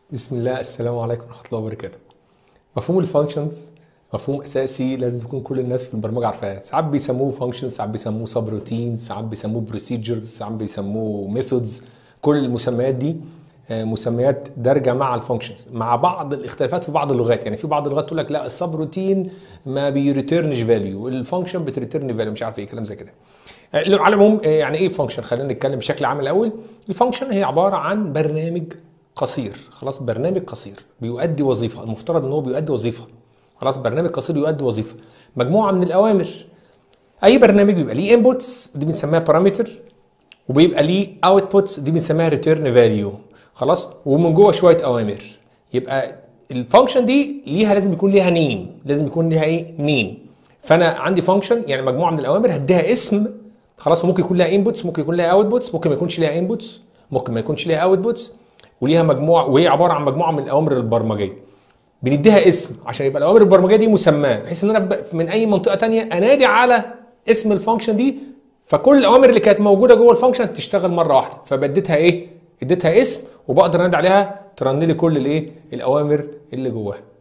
بسم الله السلام عليكم ورحمه الله وبركاته مفهوم الفانكشنز مفهوم اساسي لازم تكون كل الناس في البرمجه عارفاه ساعات بيسموه فانكشنز ساعات بيسموه سب روتينز ساعات بيسموه بروسيجرز ساعات بيسموه ميثودز كل المسميات دي آه، مسميات دارجه مع الفانكشنز مع بعض الاختلافات في بعض اللغات يعني في بعض اللغات تقول لك لا السب روتين ما بيريتيرنش فاليو الفانكشن بتريتيرن فاليو مش عارف ايه كلام زي كده آه، على العموم آه، يعني ايه فانكشن خلينا نتكلم بشكل عام الاول الفانكشن هي عباره عن برنامج قصير خلاص برنامج قصير بيؤدي وظيفه المفترض ان هو بيؤدي وظيفه خلاص برنامج قصير يؤدي وظيفه مجموعه من الاوامر اي برنامج بيبقى ليه انبوتس دي بنسميها بارامتر وبيبقى ليه اوتبوتس دي بنسميها ريتيرن فاليو خلاص ومن جوه شويه اوامر يبقى الفانكشن دي ليها لازم يكون ليها نيم لازم يكون ليها ايه نيم فانا عندي فانكشن يعني مجموعه من الاوامر هديها اسم خلاص وممكن يكون لها انبوتس ممكن يكون لها اوتبوتس ممكن ما يكونش ليها انبوتس ممكن ما يكونش ليها اوتبوتس وليها مجموعه وهي عباره عن مجموعه من الاوامر البرمجيه بنديها اسم عشان يبقى الاوامر البرمجيه دي مسماه بحيث ان انا ب- من اي منطقه تانية انادي على اسم الفانكشن دي فكل الاوامر اللي كانت موجوده جوه الفانكشن تشتغل مره واحده فبديتها ايه اديتها اسم وبقدر انادي عليها ترن لي كل الايه الاوامر اللي جواها